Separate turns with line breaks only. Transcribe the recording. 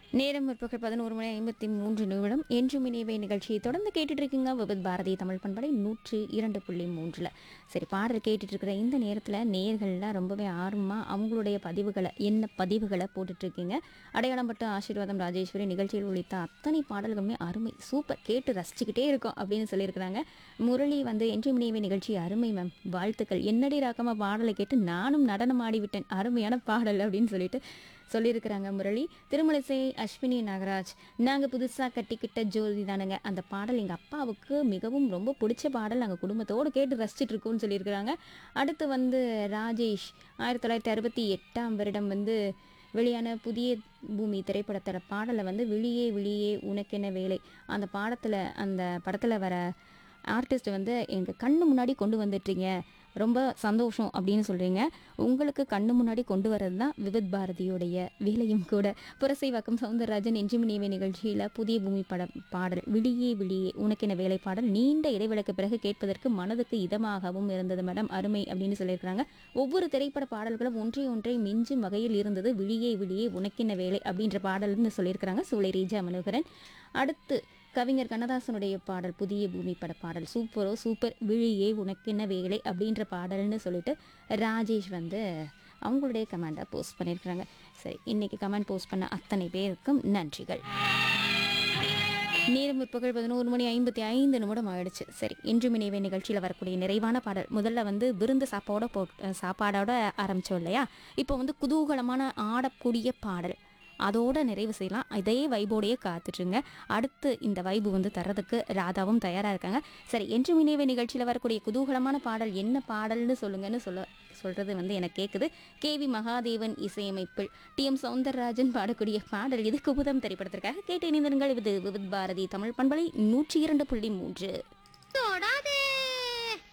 நேரம் முற்பகல் பதினோரு மணி ஐம்பத்தி மூன்று நிமிடம் என்றும் இணைவை நிகழ்ச்சியை தொடர்ந்து கேட்டுட்டு இருக்கீங்க விபத் பாரதி தமிழ் பண்படை நூற்று இரண்டு புள்ளி மூன்றில் சரி பாடல் கேட்டுட்டு இருக்கிற இந்த நேரத்தில் நேயர்கள்லாம் ரொம்பவே ஆர்வமாக அவங்களுடைய பதிவுகளை என்ன பதிவுகளை போட்டுட்டு இருக்கீங்க அடையாளம் பட்டு ஆசீர்வாதம் ராஜேஸ்வரி நிகழ்ச்சியில் உள்ளிட்ட அத்தனை பாடல்களுமே அருமை சூப்பர் கேட்டு ரசிச்சுக்கிட்டே இருக்கோம் அப்படின்னு சொல்லியிருக்கிறாங்க முரளி வந்து என்றும் இணைவை நிகழ்ச்சி அருமை மேம் வாழ்த்துக்கள் என்னடி ராக்கமாக பாடலை கேட்டு நானும் நடனம் ஆடிவிட்டேன் அருமையான பாடல் அப்படின்னு சொல்லிட்டு சொல்லியிருக்கிறாங்க முரளி திருமலிசை அஸ்வினி நாகராஜ் நாங்கள் புதுசாக கட்டிக்கிட்ட ஜோதி தானுங்க அந்த பாடல் எங்கள் அப்பாவுக்கு மிகவும் ரொம்ப பிடிச்ச பாடல் நாங்கள் குடும்பத்தோடு கேட்டு ரசிச்சிட்டு இருக்கோம்னு சொல்லியிருக்கிறாங்க அடுத்து வந்து ராஜேஷ் ஆயிரத்தி தொள்ளாயிரத்தி அறுபத்தி எட்டாம் வருடம் வந்து வெளியான புதிய பூமி திரைப்படத்தோட பாடலை வந்து விழியே விழியே உனக்கென்ன வேலை அந்த பாடத்தில் அந்த படத்தில் வர ஆர்டிஸ்ட் வந்து எங்கள் கண்ணு முன்னாடி கொண்டு வந்துட்டீங்க ரொம்ப சந்தோஷம் அப்படின்னு சொல்கிறீங்க உங்களுக்கு கண்ணு முன்னாடி கொண்டு வர்றது தான் விவித் பாரதியுடைய வேலையும் கூட புரசைவாக்கம் சவுந்தரராஜன் எஞ்சிமினியவை நிகழ்ச்சியில் புதிய பூமி பட பாடல் விழியே விழியே உனக்கென வேலை பாடல் நீண்ட இடைவெளிக்கு பிறகு கேட்பதற்கு மனதுக்கு இதமாகவும் இருந்தது மேடம் அருமை அப்படின்னு சொல்லியிருக்கிறாங்க ஒவ்வொரு திரைப்பட பாடல்களும் ஒன்றை ஒன்றை மிஞ்சும் வகையில் இருந்தது விழியே விழியே உனக்கென்ன வேலை அப்படின்ற பாடல்னு சொல்லியிருக்கிறாங்க சூளை ரீஜா மனோகரன் அடுத்து கவிஞர் கண்ணதாசனுடைய பாடல் புதிய பூமி பட பாடல் சூப்பரோ சூப்பர் விழியே உனக்கென்ன வேலை அப்படின்ற பாடல்னு சொல்லிட்டு ராஜேஷ் வந்து அவங்களுடைய கமெண்டை போஸ்ட் பண்ணியிருக்கிறாங்க சரி இன்னைக்கு கமெண்ட் போஸ்ட் பண்ண அத்தனை பேருக்கும் நன்றிகள் நேரம் முற்பகல் பதினோரு மணி ஐம்பத்தி ஐந்து நிமிடம் ஆயிடுச்சு சரி இன்று மினிவே நிகழ்ச்சியில் வரக்கூடிய நிறைவான பாடல் முதல்ல வந்து விருந்து சாப்பாடோட போ சாப்பாடோட ஆரம்பித்தோம் இல்லையா இப்போ வந்து குதூகலமான ஆடக்கூடிய பாடல் அதோட நிறைவு செய்யலாம் இதே வைபோடையே காத்துட்ருங்க அடுத்து இந்த வைபு வந்து தர்றதுக்கு ராதாவும் தயாராக இருக்காங்க சரி என்று மினிவே நிகழ்ச்சியில் வரக்கூடிய குதூகலமான பாடல் என்ன பாடல்னு சொல்லுங்கன்னு சொல்ல சொல்கிறது வந்து எனக்கு கேட்குது கேவி மகாதேவன் இசையமைப்பில் டி எம் சௌந்தரராஜன் பாடக்கூடிய பாடல் இது குமுதம் திரைப்படத்திற்காக கேட்டு இணைந்திருங்கள் இது விவித் பாரதி தமிழ் பண்பலை நூற்றி இரண்டு புள்ளி மூன்று
தோட